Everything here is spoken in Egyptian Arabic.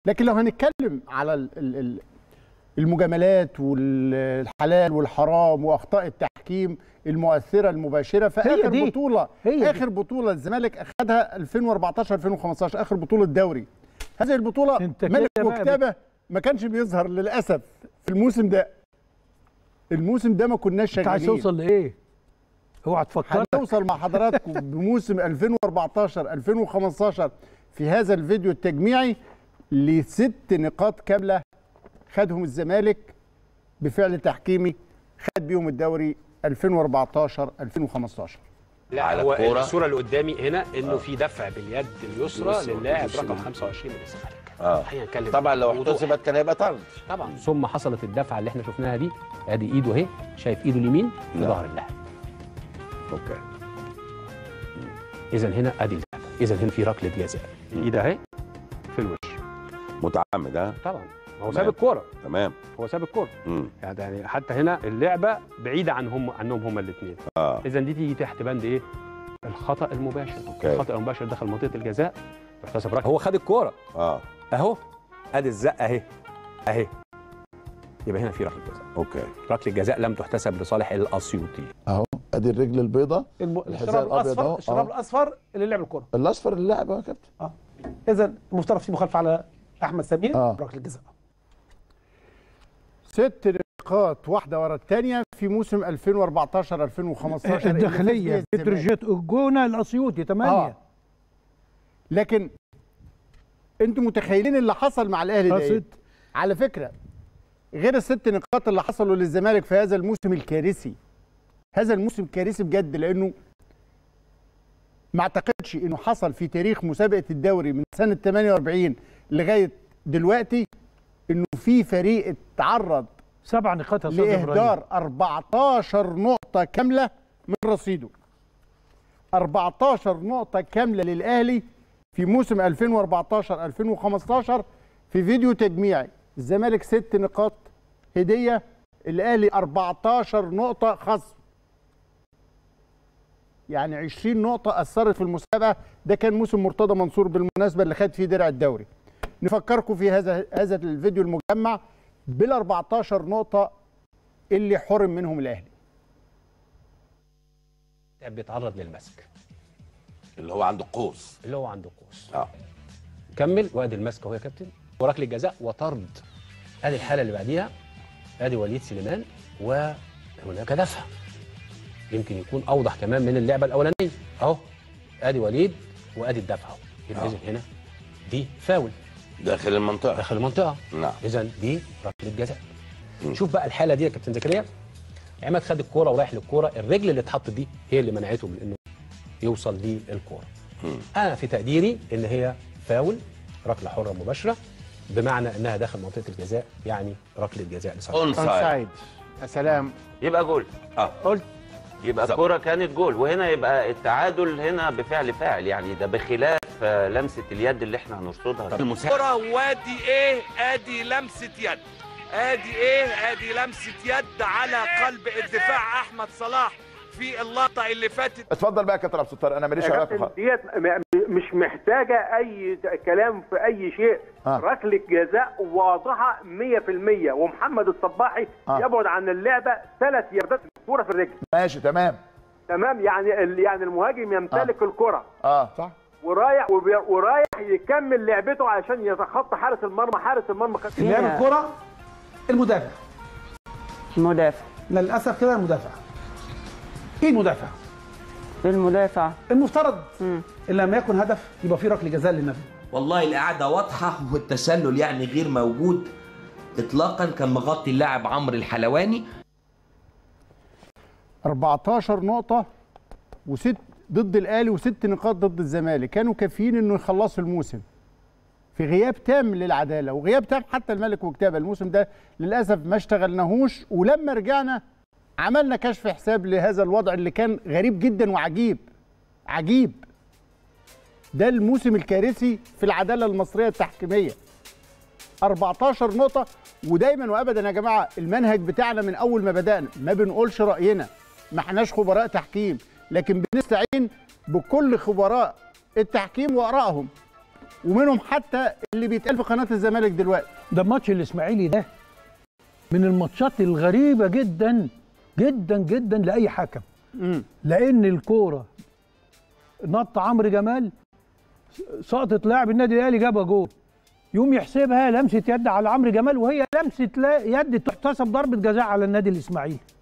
لكن لو هنتكلم على ال- ال- ال- المجاملات والحلال والحرام واخطاء التحكيم المؤثره المباشره فاخر دي. بطوله هي دي. اخر بطوله الزمالك اخذها 2014 2015 اخر بطوله دوري هذه البطوله انت ملك كده بقى وكتابه ما كانش بيظهر للاسف في الموسم ده الموسم ده ما كناش انت عايز شغالين توصل لايه؟ اوعى تفكر هنوصل مع حضراتكم بموسم 2014 2015 في هذا الفيديو التجميعي لست نقاط كامله خدهم الزمالك بفعل تحكيمي خد بيهم الدوري 2014 2015 لا على هو الكورة. الصوره اللي قدامي هنا انه في دفع باليد اليسرى اليسرى للاعب اليسرى. رقم 25 من الزمالك اه خلينا نتكلم طبعا لو بوضوح. احتسبت كان هيبقى طرد طبعا ثم حصلت الدفعه اللي احنا شفناها دي ادي ايده اهي شايف ايده اليمين في نعم. ظهر اللاعب اوكي اذا هنا ادي الدفع اذا هنا في ركله جزاء الايد اهي في الوش متعمد ها طبعا ما هو تمام. ساب الكوره تمام هو ساب الكوره امم يعني حتى هنا اللعبه بعيده عنهم عنهم هما الاثنين اه اذا دي تيجي تحت بند ايه الخطا المباشر أوكي. الخطا المباشر دخل منطقه الجزاء يحتسب ركله هو خد الكوره اه اهو ادي الزقه اهي اهي يبقى هنا في ركله جزاء اوكي ركله جزاء لم تحتسب لصالح الاسيوطي اهو ادي الرجل البيضاء الم... الحذاء الشراب الأبيض أهو. الاصفر الشراب آه. الاصفر اللي لعب الكره الاصفر اللاعب يا كابتن اذا المفترض في مخالفه على احمد سمير آه. ركله جزاء ست نقاط واحده ورا الثانيه في موسم 2014 2015 اللي فاز الداخليه فيها الزمالك. بتروجيت الجونه الاسيوطي 8 آه. لكن انتوا متخيلين اللي حصل مع الاهلي ده إيه؟ على فكره غير الست نقاط اللي حصلوا للزمالك في هذا الموسم الكارثي هذا الموسم كارثي بجد لانه ما اعتقدش انه حصل في تاريخ مسابقه الدوري من سنه 48 لغايه دلوقتي انه في فريق اتعرض سبع نقاط يا استاذ ابراهيم لاهدار 14 نقطه كامله من رصيده 14 نقطه كامله للاهلي في موسم 2014 2015 في فيديو تجميعي الزمالك ست نقاط هديه الاهلي 14 نقطه خصم يعني 20 نقطه اثرت في المسابقه ده كان موسم مرتضى منصور بالمناسبه اللي خد فيه درع الدوري نفكركم في هذا هذا الفيديو المجمع بال 14 نقطه اللي حرم منهم الاهلي بيتعرض للمسك اللي هو عنده قوس اللي هو عنده قوس اه كمل وادي المسك اهو يا كابتن وركله جزاء وطرد ادي الحاله اللي بعديها ادي وليد سليمان وهناك دفع يمكن يكون اوضح كمان من اللعبه الاولانيه اهو ادي وليد وادي الدفع اهو يبقى آه. اذا هنا دي فاول داخل المنطقه داخل المنطقه نعم اذا دي ركله جزاء مم. شوف بقى الحاله دي يا كابتن زكريا عماد خد الكوره ورايح للكوره الرجل اللي اتحطت دي هي اللي منعته من انه يوصل للكوره مم. انا في تقديري ان هي فاول ركله حره مباشره بمعنى انها داخل منطقه الجزاء يعني ركله جزاء لصالح اون سايد يا سلام يبقى جول اه قلت يبقى بالظبط. الكرة كانت جول وهنا يبقى التعادل هنا بفعل فاعل يعني ده بخلاف آه، لمسة اليد اللي احنا هنرصدها المساعد كرة وادي ايه ادي لمسة يد ادي ايه ادي لمسة يد على قلب الدفاع احمد صلاح في اللقطة اللي فاتت اتفضل بقى يا كابتن عبد الستار انا ماليش يا علاقه كابتن خالص ديت م- م- مش محتاجه اي كلام في اي شيء آه. ركله جزاء واضحه 100% ومحمد الصباحي آه. يبعد عن اللعبه ثلاث ياردات الكوره في الرجل ماشي تمام تمام يعني ال- يعني المهاجم يمتلك الكره اه صح ورايح وبي- ورايح يكمل لعبته عشان يتخطى حارس المرمى حارس المرمى خد اللي لعب الكره المدافع مدافع للاسف كده المدافع ايه المدافع المدافع المفترض ان لم يكن هدف يبقى في ركله جزاء للنبي والله القعدة واضحة والتسلل يعني غير موجود اطلاقا كان مغطي اللاعب عمرو الحلواني 14 نقطة وست ضد الأهلي وست نقاط ضد الزمالك كانوا كافيين إنه يخلصوا الموسم في غياب تام للعدالة وغياب تام حتى الملك وكتابة الموسم ده للأسف ما اشتغلناهوش ولما رجعنا عملنا كشف حساب لهذا الوضع اللي كان غريب جدا وعجيب عجيب ده الموسم الكارثي في العدالة المصرية التحكيمية 14 نقطة ودايما وابدا يا جماعه المنهج بتاعنا من اول ما بدانا ما بنقولش راينا ما احناش خبراء تحكيم لكن بنستعين بكل خبراء التحكيم وارائهم ومنهم حتى اللي بيتقال في قناه الزمالك دلوقتي ده ماتش الاسماعيلي ده من الماتشات الغريبه جدا جدا جدا لاي حكم لان الكوره نط عمرو جمال سقطت لاعب النادي الاهلي جابها جول يوم يحسبها لمسه يد على عمرو جمال وهي لمسه لا- يد تحتسب ضربه جزاء على النادي الاسماعيلي